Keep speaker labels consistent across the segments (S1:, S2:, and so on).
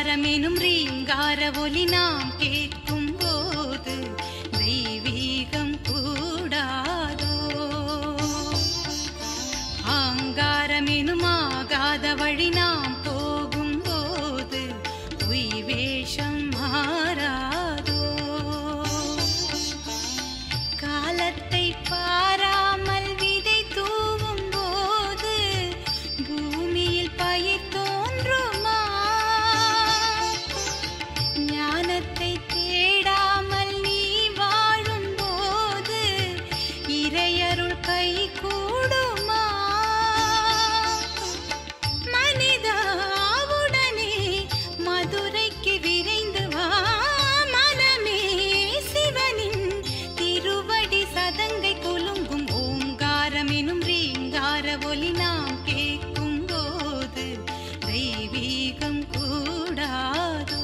S1: ஆங்காரமெனும் ரீங்கார ஒலி நாம் கேட்கும் போது தெய்வீகம் கூடாதோ ஆங்காரமெனும் ஆகாத வழி நாம் போகும்போது பொய் வேஷம் மாறாதோ காலத்தை பாராமல் விதை தூவும் போது பூமியில் பயிர் தோன்றுமா ஞானத்தை தேடாமல் நீ வாழும் போது இறையருள் கை கூடுமா மனிதாவுடனே மதுரைக்கு விரைந்து வா மனமே சிவனின் திருவடி சதங்கை குலுங்கும் ஓங்காரம் எனும் ரீங்கார ஒலி நாம் கேட்கும் போது தெய்வீகம் கூடாதோ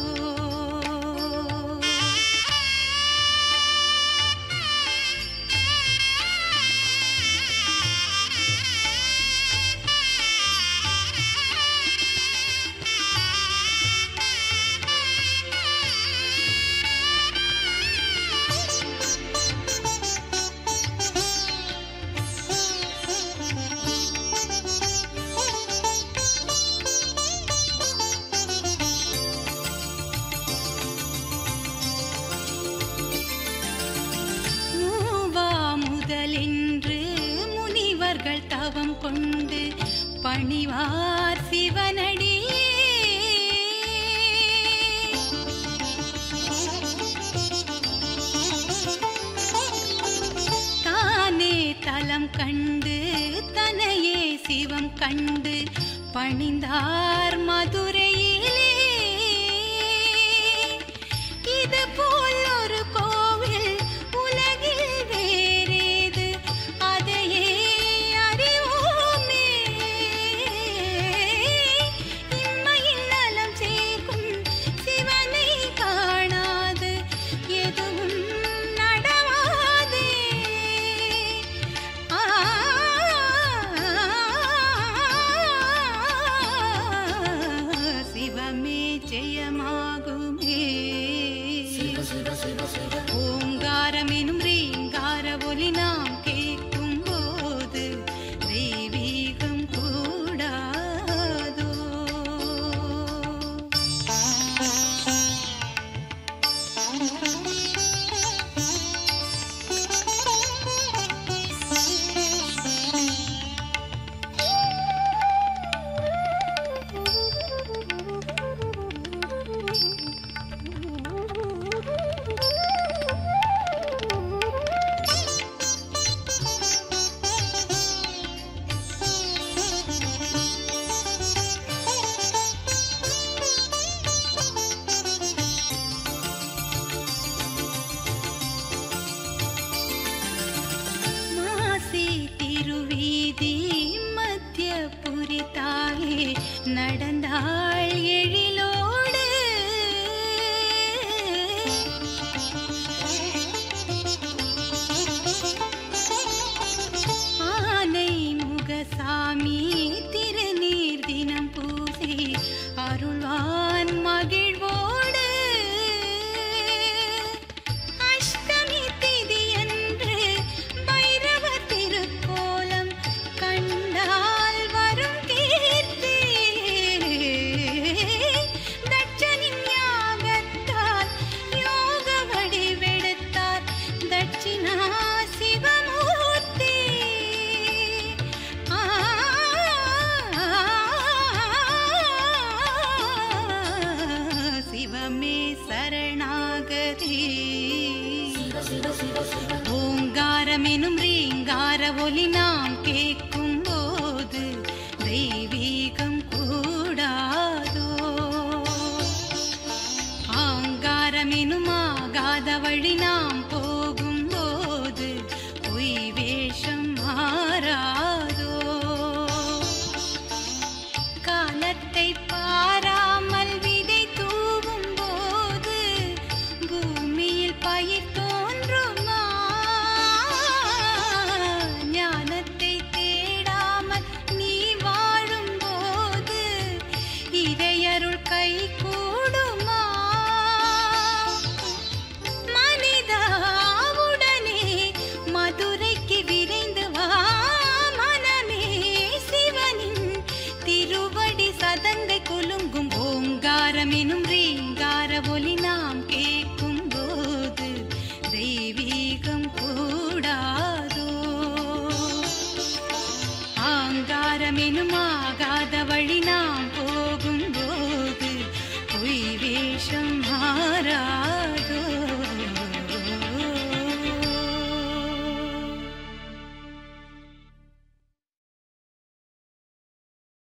S1: மூவா முதலென்று முனிவர்கள் தவம் கொண்டு பணிவார் சிவனடியே தானே தலம் கண்டு தனையே சிவம் கண்டு பணிந்தார் மதுரையிலே இது போல் ஒரு கோவில் உலகில் வேறேது அதையே அறிவோமே இம்மையின் நலம் சேர்க்கும் சிவனை காணாது எதுவும் நடவாதே ஆ சிவமே ஜெயமாகுமே ஓங்காரமெனும் ரீங்கார ஒலி நாம் கேட்கும் போது தெய்வீகம் கூடாதோ மாசி திருவீதி மத்திய புரித்தாயே நடந்தாள் எழிலோடு ஆனை முகசாமி திருநீர் தினம் பூசி அருள்வான் மகிழ்வோடு அஷ்டமி திதியன்று பைரவ திருக்கோலம் கண்டால் வரும் கீர்த்தி தட்சனின் யாகத்தால் யோக வடிவெடுத்தார் தட்சிணா சிவமூர்த்தி ஆ சிவமே சரணாகதி ஓங்காரமெனும் ரீங்கார ஒலி நாம் கேட்கும் போது தெய்வீகம் கூடாதோ ஆங்காரமெனும் ஆகாத வழி